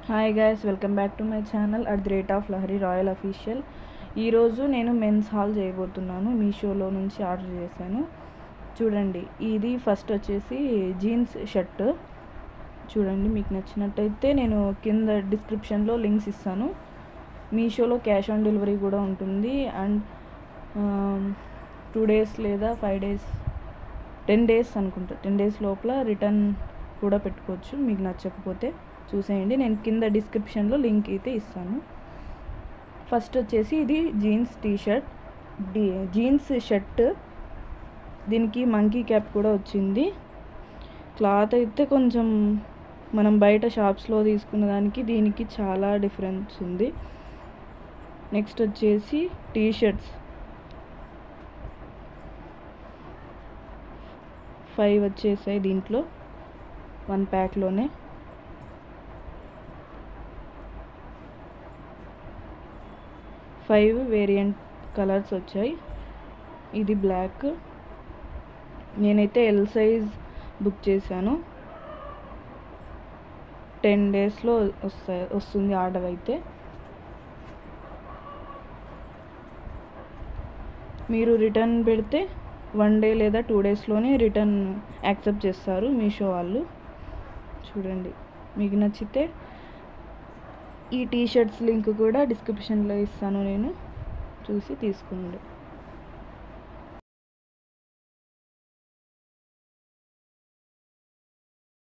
hi guys welcome back to my channel at the rate of Lahari Royal Official ఈరోజు నేను men's hall చేయబోతున్నాను మీషోలో నుంచి ఆర్డర్ చేశాను చూడండి ఇది ఫస్ట్ వచ్చేసి జీన్స్ షర్ట్ చూడండి మీకు నచ్చినట్టయితే నేను కింద డిస్క్రిప్షన్లో లింక్స్ ఇస్తాను మీషోలో క్యాష్ ఆన్ డెలివరీ కూడా ఉంటుంది అండ్ టూ డేస్ లేదా ఫైవ్ డేస్ టెన్ డేస్ అనుకుంటా టెన్ డేస్ లోపల రిటర్న్ కూడా పెట్టుకోవచ్చు మీకు నచ్చకపోతే చూసేయండి నేను కింద డిస్క్రిప్షన్లో లింక్ అయితే ఇస్తాను ఫస్ట్ వచ్చేసి ఇది జీన్స్ టీ షర్ట్ డి జీన్స్ షర్ట్ దీనికి మంకీ క్యాప్ కూడా వచ్చింది క్లాత్ అయితే కొంచెం మనం బయట షాప్స్లో తీసుకున్న దానికి దీనికి చాలా డిఫరెన్స్ ఉంది నెక్స్ట్ వచ్చేసి టీ షర్ట్స్ ఫైవ్ వచ్చేసాయి దీంట్లో వన్ ప్యాక్లోనే ఫైవ్ వేరియంట్ కలర్స్ వచ్చాయి ఇది బ్లాక్ నేనైతే ఎల్ సైజ్ బుక్ చేశాను టెన్ డేస్లో వస్తాయి వస్తుంది ఆర్డర్ అయితే మీరు రిటర్న్ పెడితే వన్ డే లేదా టూ డేస్లోనే రిటర్న్ యాక్సెప్ట్ చేస్తారు మీషో వాళ్ళు చూడండి మీకు నచ్చితే ఈ టీ షర్ట్స్ లింక్ కూడా డిస్క్రిప్షన్లో ఇస్తాను నేను చూసి తీసుకోండి